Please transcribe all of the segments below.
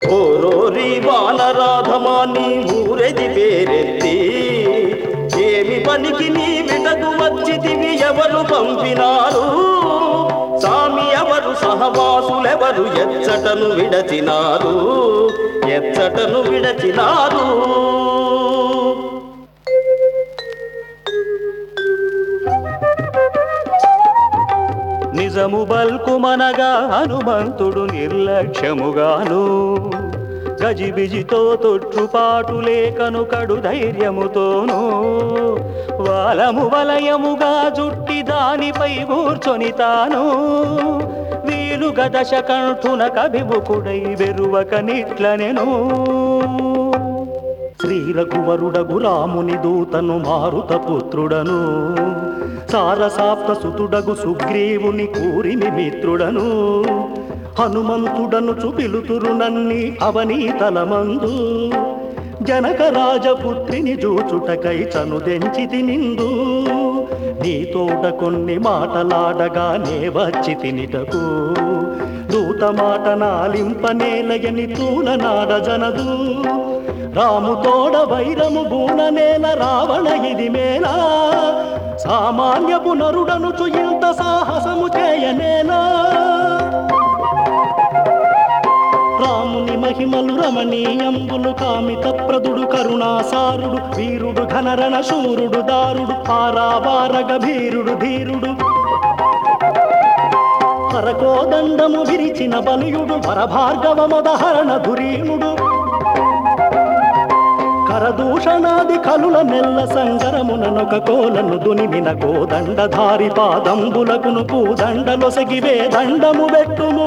ఓరోరి వానరాధమా నీ ఊరెది పేరెత్తి ఏమి పనికి నీ విటకు వచ్చితివి ఎవరు పంపినారు సామి ఎవరు సహవాసులెవరు ఎచ్చటను విడచినారు ఎచ్చటను విడచినారు నిజము బల్కుమనగా హనుమంతుడు నిర్లక్ష్యముగాను గజిబిజితో తొట్టుపాటు లేకను కడు ధైర్యముతోను వాలము వలయముగా జుట్టి దానిపై కూర్చొని తాను వీలుగ దశ కంఠున కవిముకుడై వెరువక నిట్లనెను శ్రీ రఘువరుడగు రాముని దూతను మారుత పుత్రుడను సారసాప్త సుతుడగు సుగ్రీవుని కూరిమి మిత్రుడను హనుమంతుడను చుపిలుతురు నన్ని అవనీతలమందు జనక రాజపుత్రిని చూచుటకై చనుదెంచితి నిందు నీతోట కొన్ని మాటలాడగా నే వచ్చి తినిటకు దూత మాట నాలింపనేలయని తూలనాడ జనదు రాముతోడ వైరము బూననేల రావణ ఇది మేలా సామాన్యపు నరుడను ఇంత సాహసము చేయనేలా రాముని మహిమలు రమణీయంబులు కామిత ప్రదుడు కరుణాసారుడు వీరుడు ఘనరణ శూరుడు దారుడు పారావార గభీరుడు ధీరుడు హరకోదండము విరిచిన బలియుడు వరభార్గవ మొదహరణ ధురీణుడు కరదూషణాది కలుల నెల్ల సంగరముననొక కోలను దునిమిన కోదండధారి పాదంబులకును పూదండలొసగివే దండము పెట్టుము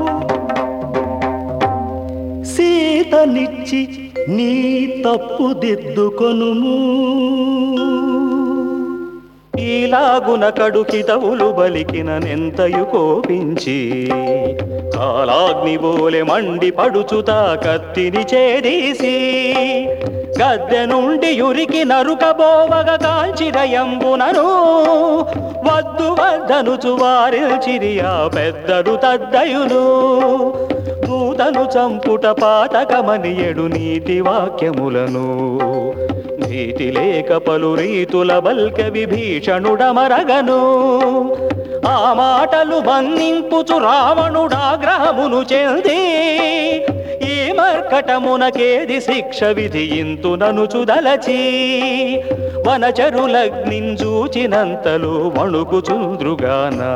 సీతనిచ్చి నీ తప్పు దిద్దుకొనుము ఈలాగున కడుకితవులు బలికిన నెంతయు కోపించి కాలాగ్ని బోలె మండి పడుచుతా కత్తిని చేదీసి గద్దె నుండి యురికి నరుకబోవగ కాల్చిరయంబునను వద్దు వద్దనుచు వారిల్చిరియా పెద్దలు తద్దయును దూతను చంపుట పాతకమనియడు నీతి వాక్యములను భీతి లేక పలు రీతుల బల్క విభీషణుడమరగను ఆ మాటలు మన్నింపుచు రావణుడాగ్రహమును చెంది ఈ మర్కటమునకేది శిక్ష విధియింతునను చుదలచి వనచరులగ్నించూచినంతలు వణుకుచుంద్రుగానా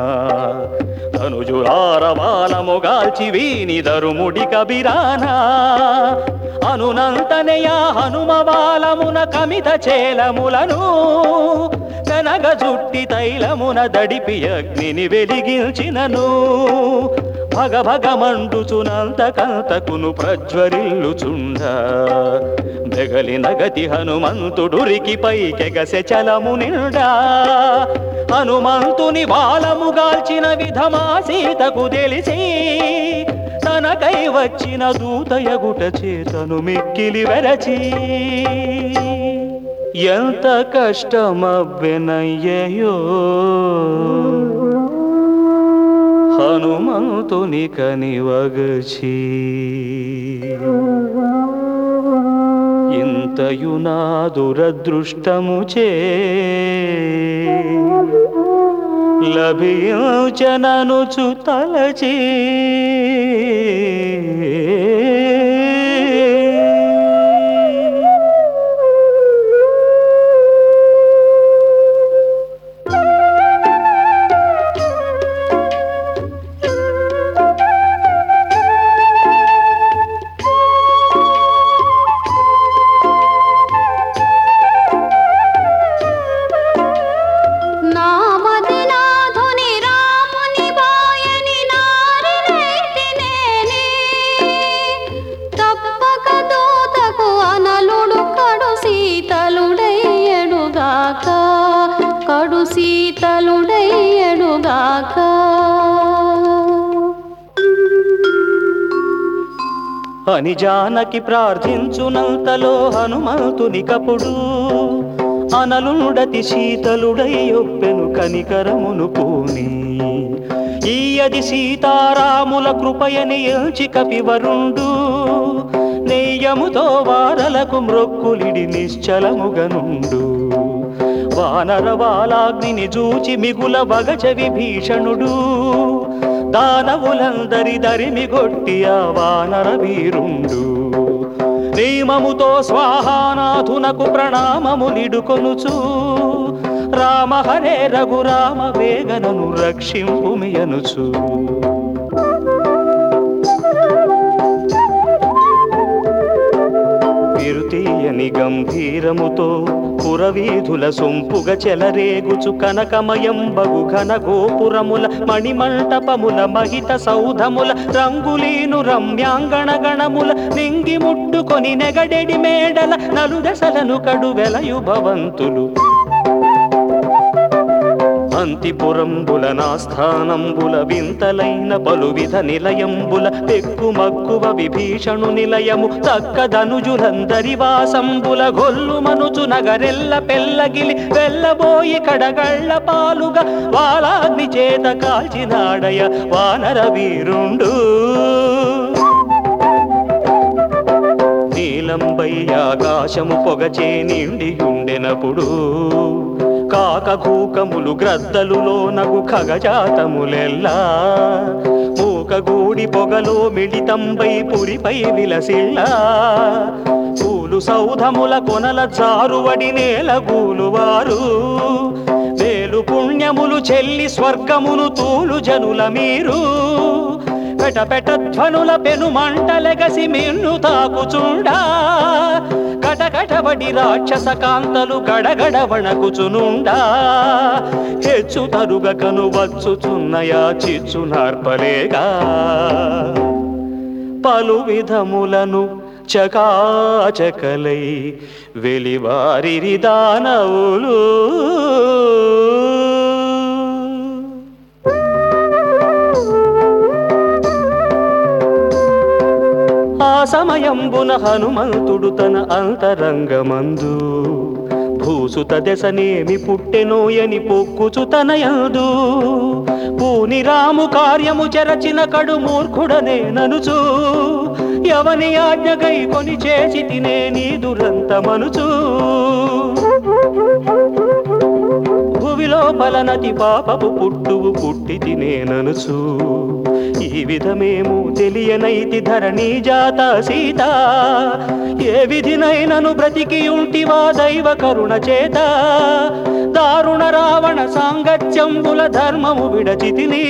ధనుజులారవాలముగాల్చి వీని ధరుముడి కబిరానా అనునంతనయా హనుమవాలమున కమిత చేలములను కనగ జుట్టి తైలమున దడిపి అగ్నిని వెలిగించినను భగ భగ మండుచునంత కంతకును ప్రజ్వరిల్లుచుండ బెగలిన గతి హనుమంతుడురికి పైకెగసె చలము నిండా హనుమంతుని బాలముగాల్చిన విధమా సీతకు తెలిసి తనకై వచ్చిన దూతయగుట చేతను మిక్కిలి వెరచి ఎంత కష్టమవ్వెనయ్యయో హనుమంతుని కనివగచి ఇంతయు నా దురదృష్టము చే లభించననుచు తలచి నామదినాధుని రాముని బాయని నారినైతినేని తప్పక దూతకు అనలుడు కడు సీతలుడయ్యడుగాక కడు సీతలుడయ్యడుగాక అని జానకి ప్రార్థించునంతలో హనుమంతుని కపుడు అనలుండతి శీతలుడై ఒప్పెను కనికరమును పూని ఈ అది సీతారాముల కృపయని ఎల్చి కపివరుండు నెయ్యముతో వారలకు మ్రొక్కులిడి నిశ్చలముగనుండు వానర వాలాగ్నిని జూచి మిగుల వగచ విభీషణుడు దానవులందరి దరిమి గొట్టి ఆ వానర వీరుండు నియమముతో స్వాహానాథునకు ప్రణామములిడుకొనుచు రామ హరే రఘురామ వేగనను రక్షింపుమియనుచు విరుతీయని గంభీరముతో పురవీధుల సొంపుగ చెలరేగుచు కనకమయం బగు ఘన గోపురముల మణిమంటపముల మహిత సౌధముల రంగులీను రమ్యాంగణ గణముల నింగి ముట్టుకొని నెగడెడి మేడల నలుదశలను కడు వెలయు భవంతులు అంతిపురంబుల నాస్థానంబుల వింతలైన పలువిధ నిలయంబుల పెక్కు మక్కువ విభీషణు నిలయము తక్కదనుజులందరి వాసంబుల గొల్లు మనుచు నగరెల్ల పెల్లగిలి వెళ్ళబోయి కడగళ్ళ పాలుగా వాలాగ్ని చేత కాల్చినాడయ వానర వీరుండు నీలంబై ఆకాశము పొగచే నిండియుండెనప్పుడు కాకకూకములు గ్రద్దలులో నగు ఖగజాతములెల్లా మూకగూడి పొగలో మిళితంబై పురిపై విలసిల్లా పూలు సౌధముల కొనల జారువడి నేల గూలువారు వేలు పుణ్యములు చెల్లి స్వర్గమును తూలు జనుల మీరు పెట పెట ధ్వనుల పెను మంటలెగసి మిన్ను తాకుచుండా కటకటబడి రాక్షస కాంతలు గడగడ వణకుచునుండా హెచ్చు తరుగకను వచ్చుచున్నయా చిచ్చు నార్పలేగా పలు విధములను చకాచకలై వెలివారిరి దానవులు ఆ సమయంబున హనుమంతుడు తన అంతరంగమందు భూసుత దశనేమి పుట్టెనోయని పొక్కుచు తనయందు పూని రాము కార్యము చెరచిన కడు మూర్ఖుడనే ననుచు ఎవని ఆజ్ఞగై కొని చేసి తినే నీ దురంత మనుచు భువిలో పలనతి పాపపు పుట్టువు పుట్టి తినేననుచు ఈ విధమేము తెలియనైతి ధరణి జాత సీత ఏ విధినైనను బ్రతికి ఉంటివా దైవ కరుణ చేత దారుణ రావణ సాంగత్యంబుల ధర్మము విడచితిని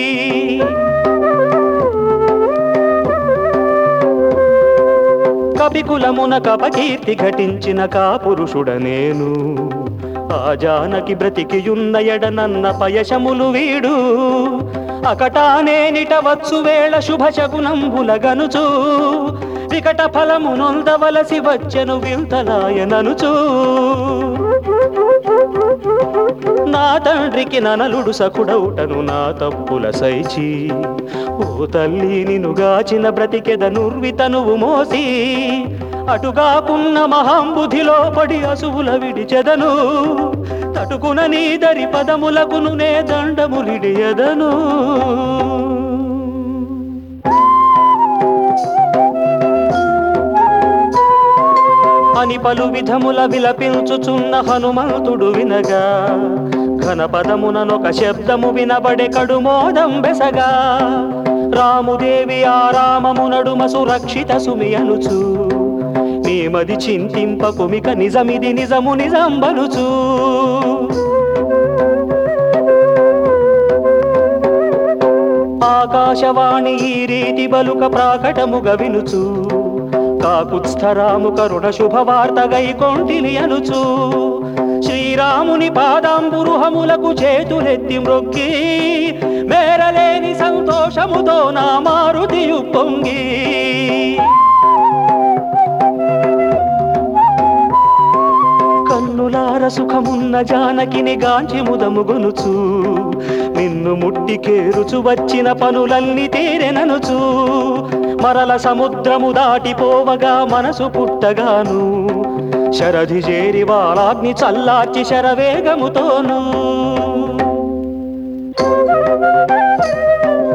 కపికులమున కపకీర్తి ఘటించిన కాపురుషుడ నేను ఆ జానకి బ్రతికియున్న ఎడనన్న పయశములు వీడు అకటానేనిట వచ్చు వేళ శుభ శకునంబుల గనుచు వికట ఫలము నొందవలసి వచ్చెను వింతలాయననుచు నా తండ్రికి ననలుడు సకుడౌటను నా తప్పుల సైచి ఓ తల్లి నిన్ను గాచిన బ్రతికెద నుర్వితనువు మోసి అటుగాకున్న మహాంబుధిలో పడి అసువుల విడిచెదను తటుకున నీదరి పదములకును నే దండములిడియదను అని పలు విధముల విలపించుచున్న హనుమంతుడు వినగా ఘనపదముననొక శబ్దము వినబడే కడు మోదం బెసగా రాముదేవి ఆ రామము నడుమ సురక్షిత సుమి అనుచు నేమది చింతింపకుమిక నిజమిది నిజము నిజం బనుచు ఆకాశవాణి ఈ రీతి బలుక ప్రాకటముగ వినుచు కాకుత్స్థరాము కరుణ శుభవార్త గైకొంటిని అనుచు శ్రీరాముని పాదాంబురుహములకు చేతులెత్తి మ్రొక్కి మేరలేని సంతోషముతో నా మారుతియు పొంగి కన్నులార సుఖమున్న జానకిని గాంచి ముదముగొనుచు నిన్ను ముట్టికేరుచు వచ్చిన పనులన్నీ తీరెననుచు మరల సముద్రము దాటిపోవగా మనసు పుట్టగాను శరధి చేరి వాళాగ్ని చల్లార్చి శరవేగముతోను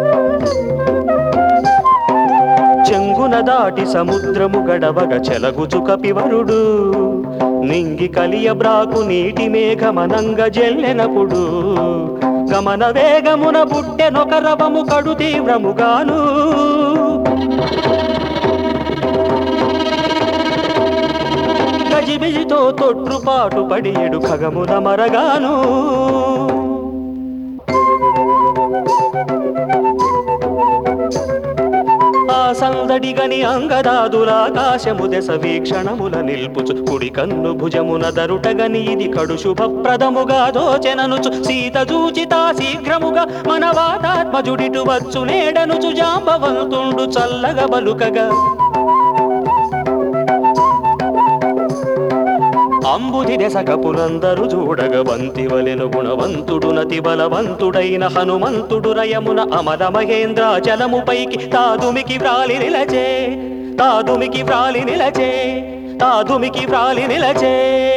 దాటి సముద్రము గడవగ చెలగుచు కపివరుడు నింగి కలియ బ్రాకు నీటి మేఘమనంగ జెల్లెనపుడు గమన వేగమున బుట్టెనొక రవము కడు తీవ్రముగాను గజిబిజితో తొట్రుపాటు పడియడు ఖగమున మరగాను ఆ సందడిగని అంగదాదులాకాశము దశ వీక్షణముల నిల్పుచు కుడి కన్ను భుజమున దరుటగని ఇది కడు శుభప్రదముగా దోచెననుచు సీత చూచితా శీఘ్రముగా మన వాతాత్మజుడిటు వచ్చు నేడనుచు జాంబవంతుండు చల్లగా బలుకగా అంబుధి దశకపులందరు చూడగ బంతివలెను గుణవంతుడు నతి బలవంతుడైన హనుమంతుడు రయమున అమల మహేంద్రాచలము పైకి తాదుమికి వ్రాలి నిలచే తాదుమికి వ్రాలి నిలచే తాదుమికి వ్రాలి నిలచే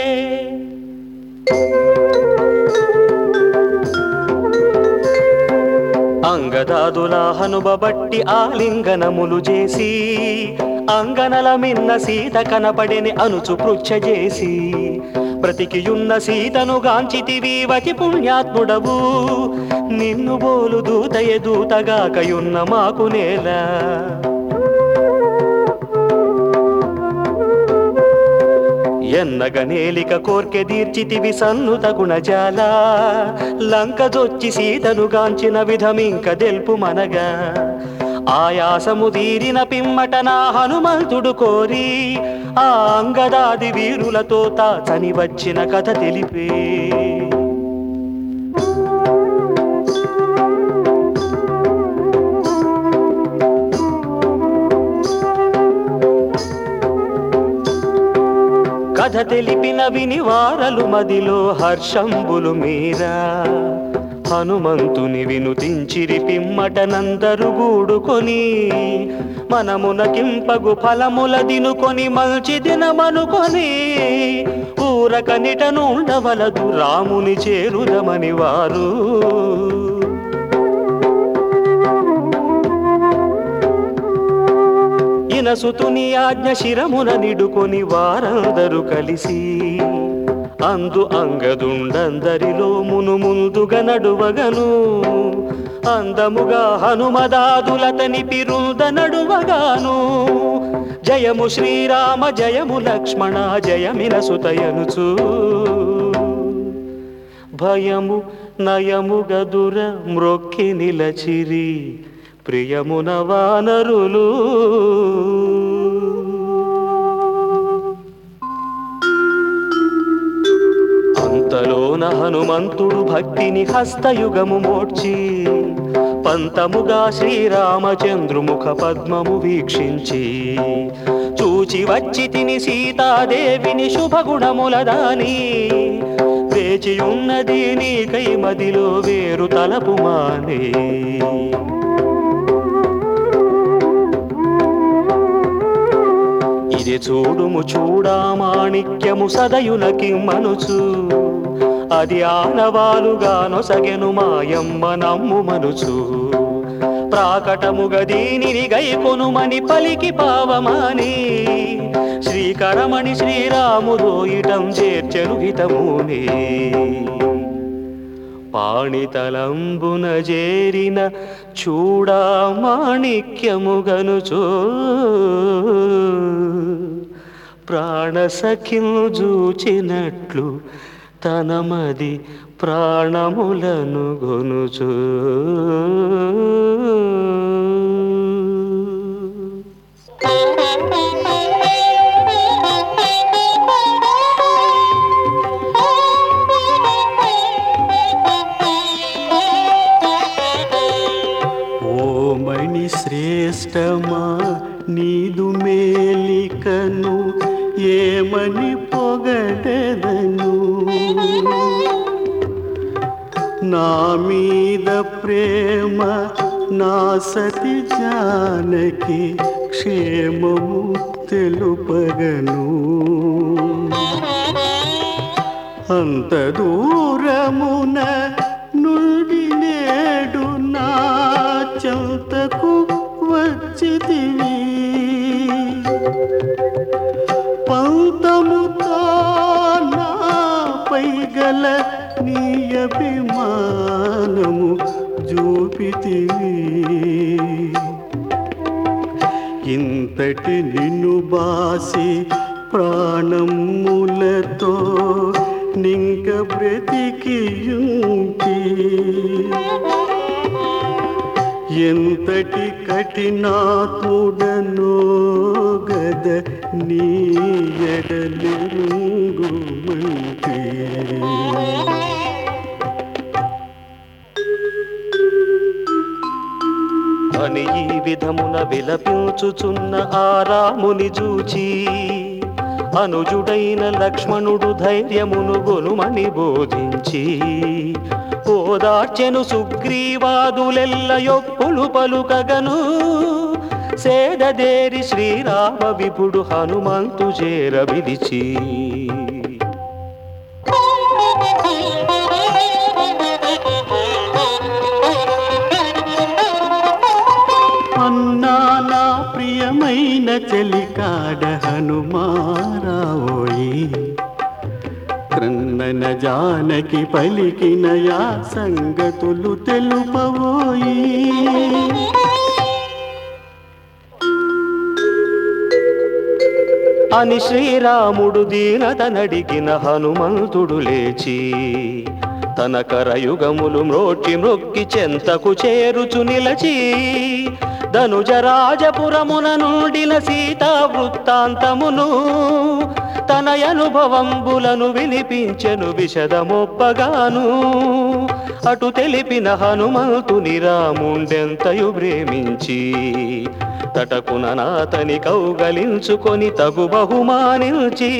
అంగదాదుల హనుబబట్టి ఆలింగనములు చేసి అంగనల మిన్న సీత కనపడిని అనుచు పృచ్ఛ చేసి బ్రతికియున్న సీతను గాంచితివి వతి పుణ్యాత్ముడవు నిన్ను బోలు దూతయ దూతగాకయున్న మాకు నేల ఎన్నగనేలిక కోర్కె దీర్చితివి సన్నుత గుణజాల లంక జొచ్చి సీతను గాంచిన విధమింక దెల్పు మనగా ఆయాసము తీరిన పిమ్మట నా హనుమంతుడు కోరి ఆ అంగదాది వీరులతో తాచని వచ్చిన కథ తెలిపే కథ తెలిపిన విని వారలు మదిలో హర్షంబులు మీరా హనుమంతుని వినుతించిరి పిమ్మటనందరు గూడుకొని మనమునకింపగు ఫలముల దినుకొని మంచి దినమనుకొని ఊరక నిటను ఉండవలదు రాముని చేరుదమని వారు ఇనసుతుని ఆజ్ఞ శిరమున నిడుకొని వారందరూ కలిసి అందు అంగదుండందరిలో మును ముందుగా నడువగను అందముగా హనుమదాదులతని పిరుంద నడువగాను జయము శ్రీరామ జయము లక్ష్మణ జయమిన సుతయనుచు భయము నయము గదుర మ్రొక్కి నిలచిరి ప్రియమున వానరులు అంతలోన హనుమంతుడు భక్తిని హస్తయుగము మోడ్చి పంతముగా శ్రీరామచంద్రుముఖ పద్మము వీక్షించి చూచి వచ్చి తిని సీతాదేవిని శుభగుణముల దాని వేచియున్నది నీకై మదిలో వేరు తలపు మానే ఇది చూడుము చూడామాణిక్యము సదయునకి మనుచు అది ఆనవాలుగా నొసగెను మాయమ్మ నమ్ము మనుచు ప్రాకటముగ దీనిని గైకొనుమని పలికి పావమాని శ్రీకరమణి శ్రీరాముదోయిటం చేర్చెను హితమునే పాణితలంబున చేరిన చూడామాణిక్యముగనుచో ప్రాణసఖిను జూచినట్లు తనమది ప్రాణములను గొనుచు ఓమణి శ్రేష్టమా నీదు మేలికను ఏమని పొగడదను నా మీద ప్రేమ నా సతి జానకి క్షేమము తెలుపగను అంత దూరమున నుండి నేడు నా చెంతకు వచ్చితివి ఎడల నీ అభిమానము చూపితివి ఇంతటి నిన్ను బాసి ప్రాణములతో నింక బ్రతికియుంటి ఎంతటి కఠినాత్ముడనో గద నీ ఎడలెరుంగుమంటే అని ఈ విధమున విలపించుచున్న ఆరాముని చూచి అనుజుడైన లక్ష్మణుడు ధైర్యమును గొనుమని బోధించి ఓదార్చెను సుగ్రీవాదులెల్ల యొప్పులు పలుకగను సేదదేరి శ్రీరామ విపుడు హనుమంతు చేర విడిచి అన్నా నా ప్రియమైన చెలికాడ హనుమారావోయి క్రన్నన జానకి పలికిన యా సంగతులు తెలుపవోయి అని శ్రీరాముడు దీనతనడిగిన హనుమంతుడు లేచి తన కరయుగములు మ్రోటి మ్రొక్కి చెంతకు చేరుచు నిలచి ధనుజరాజపురమున నుండిన సీతా వృత్తాంతమును తన అనుభవంబులను వినిపించెను విషదమొప్పగాను అటు తెలిపిన హనుమంతుని రాముండెంతయు ప్రేమించి తటకున నాతని కౌగలించుకొని తగు బహుమానించి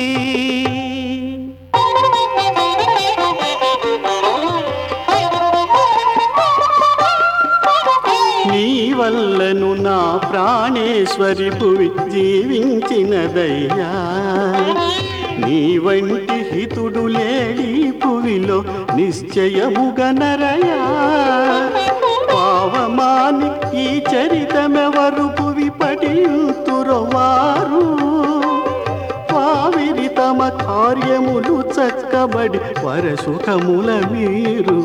నీ వల్లను నా ప్రాణేశ్వరి భువి జీవించినదయ్యా నీ వంటి హితుడు లేడి పువిలో నిశ్చయముగా నరయా పావమాని ఈ చరితమెవరు పువి పడియుతురవారు పావిరి తమ కార్యములు చక్కబడి వరసుఖముల మీరు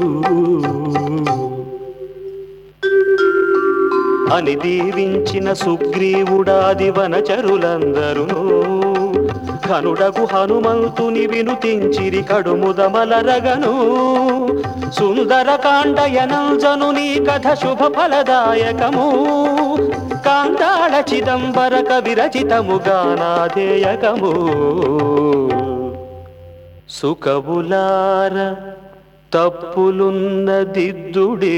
అని దీవించిన సుగ్రీవుడాది వనచరులందరును ఘనుడగు హనుమంతుని వినుతించిరి కడుముదమలరగను సుందరకాండయనంజను నీ కథ శుభ ఫలదాయకము కాంతాళ చిదంబర కవిరచితము గానాదేయకము సుఖబులార తప్పులున్న దిద్దుడే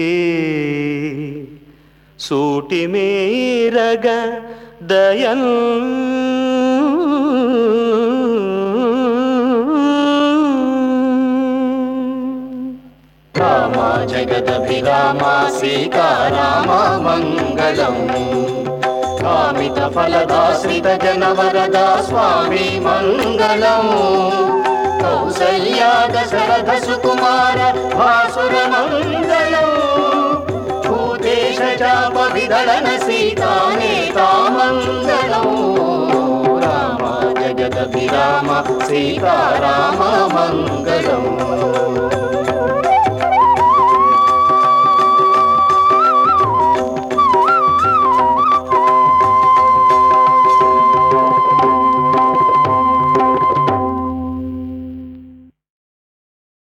సూటి మేరగ దయన్ రామా జగదభిరామా సీతారామా మంగళం కామిత ఫలదాశ్రిత జనవరదా స్వామి మంగళం కౌసల్యా దశరథ సుకుమార భాసుర మంగళం భూతేశ చాప విదళన సీతానేతా మంగళం రామ జగదభిరామ సీతారామ మంగళం